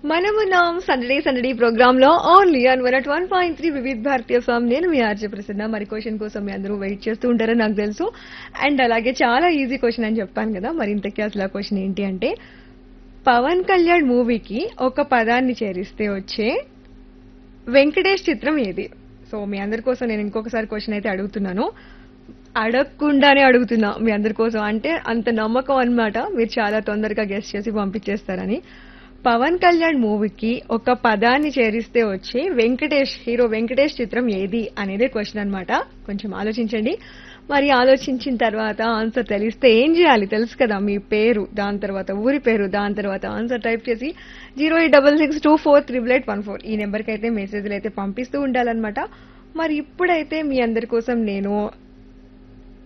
మనమున్నాం Sunday Sunday program లో only on one at one point three వివిధ భారతీయ ఫామ్ నేను మీ ఆర్జే ప్రసన్న మరి క్వశ్చన్ కోసం మీ అందరూ వెయిట్ చేస్తూ ఉంటారని నాకు తెలుసు అండ్ అలాగే చాలా ఈజీ క్వశ్చన్ అని చెప్పాను కదా మరి ఇంతకీ అసలు ఆ క్వశ్చన్ ఏంటి అంటే పవన్ కళ్యాణ్ మూవీకి ఒక పదాన్ని చేరిస్తే వచ్చే వెంకటేష్ చిత్రం ఏది సో మీ అందరి కోసం నేను ఇంకొకసారి క్వశ్చన్ అయితే అడుగుతున్నాను అడగకుండానే అడుగుతున్నా మీ అందరి కోసం అంటే అంత నమ్మకం అన్నమాట మీరు చాలా తొందరగా గెస్ట్ చేసి పంపించేస్తారని పవన్ కళ్యాణ్ మూవీకి ఒక పదాన్ని చేరిస్తే వచ్చి వెంకటేష్ హీరో వెంకటేష్ చిత్రం ఏది అనేది క్వశ్చన్ అన్నమాట కొంచెం ఆలోచించండి మరి ఆలోచించిన తర్వాత ఆన్సర్ తెలిస్తే ఏం చేయాలి తెలుసు కదా మీ పేరు దాని తర్వాత ఊరి పేరు దాని తర్వాత ఆన్సర్ టైప్ చేసి zero eight double six two four triple eight one four ఈ నెంబర్కి అయితే మెసేజ్లు అయితే పంపిస్తూ ఉండాలన్నమాట మరి ఇప్పుడైతే మీ అందరి కోసం నేను